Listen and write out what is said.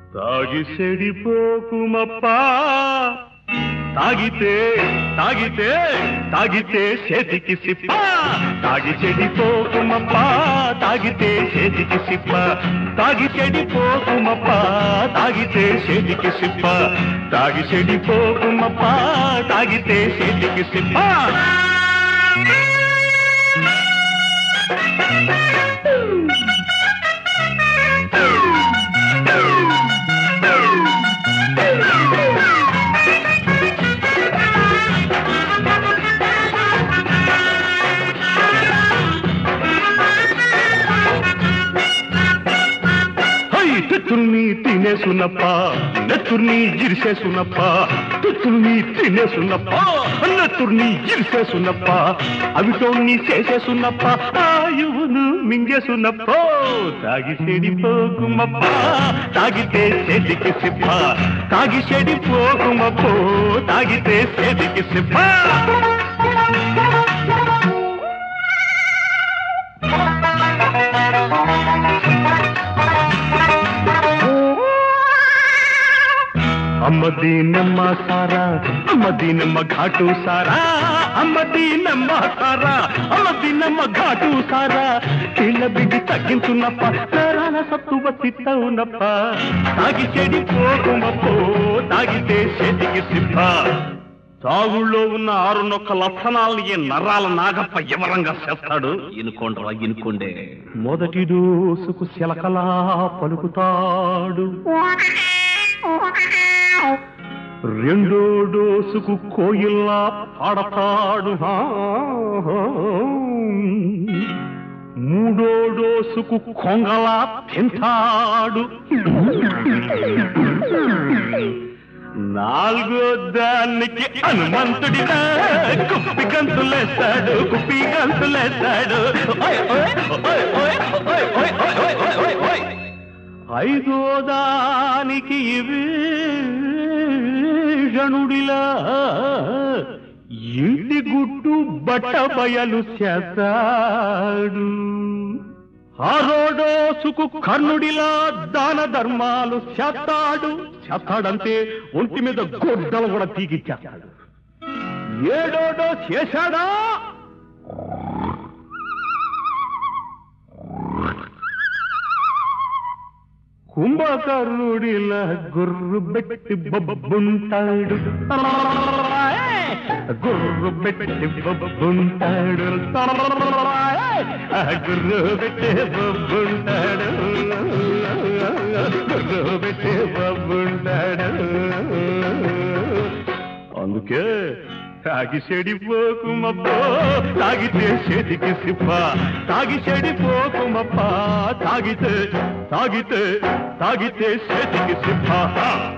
తాగి చెడిపోకుమప్పా తాగితే తాగితే తాగితే చేతికి సిప్ప తాగి చెడిపోకుమప్పా తాగితే చేతికి సిప్ప తాగి చెడిపోకుమప్పా తాగితే చేతికి సిప్ప తాగి చెడిపోకుమప్పా తాగితే చేతికి సిప్ప హై తుత్తుల్ని తినేసున్నప్ప నెత్తుర్ని ఇరిసేసున్నప్ప తుత్తుల్ని తినేసున్నప్ప నెత్తుర్ని ఇరిసేసున్నప్ప అవిటోన్ని చేసేసున్నప్ప ఆయువును మింగేసున్నప్ప తాగి చెడిపోకుమప్ప తాగితే చెడికి సిప్ప తాగి చెడిపోకుమప్పో తాగితే చెడికి సిప్ప అమ్మది నమ్మ సారా అమ్మది నమ్మ ఘాటు సారా అమ్మది నమ్మ సారా అమ్మది నమ్మ ఘాటు సారా కీళ్ళ బిడ్డి తగ్గించున్నప్ప సారాల సత్తువ తిత్తవునప్ప తాగి చెడి పోకుమప్పో తాగితే చేతికి సిప్ప తాగుళ్ళో ఉన్న ఆరు నొక్క లక్షణాలని ఈ నరాల నాగప్ప ఎవరంగా చేస్తాడు ఇనుకోండ్రా ఇనుకోండే మొదటి దోసుకు శిలకలా పలుకుతాడు రెండో డోసుకు కోయిల్లా పాడతాడు హా, హా. మూడో డోసుకు కొంగలా తింటాడు నాలుగో దానికి హనుమంతుడిగా కుప్పి గంతులేస్తాడు కుప్పి గంతులేస్తాడు ఓయ్, ఓయ్, ఓయ్, ఓయ్, ఓయ్, ఓయ్, ఓయ్, ఓయ్, ఓయ్, ఓయ్, ఓయ్. ఐదో దానికి గణుడిలా ఇంటి గుట్టు బట్ట బయలు చేస్తాడు ఆరోడోసుకు కర్ణుడిలా దాన ధర్మాలు చేస్తాడు చేస్తాడంటే ఒంటి మీద గొడ్డలు కూడా తీగిచ్చేస్తాడు ఏడోడో చేశాడా కుంభకర్ణుడిలా గుర్రు పెట్టి బొబ్బుంటాడు గుర్రు పెట్టి బొబ్బుంటాడు గుర్రు పెట్టి బొబ్బుంటాడు గుర్రు పెట్టి బొబ్బుంటాడు అందుకే తాగి చెడిపోకుమప్ప తాగితే చేతికి సిప్ప తాగి చెడిపోకుమప్ప తాగితే తాగితే తాగితే చేతికి సిప్ప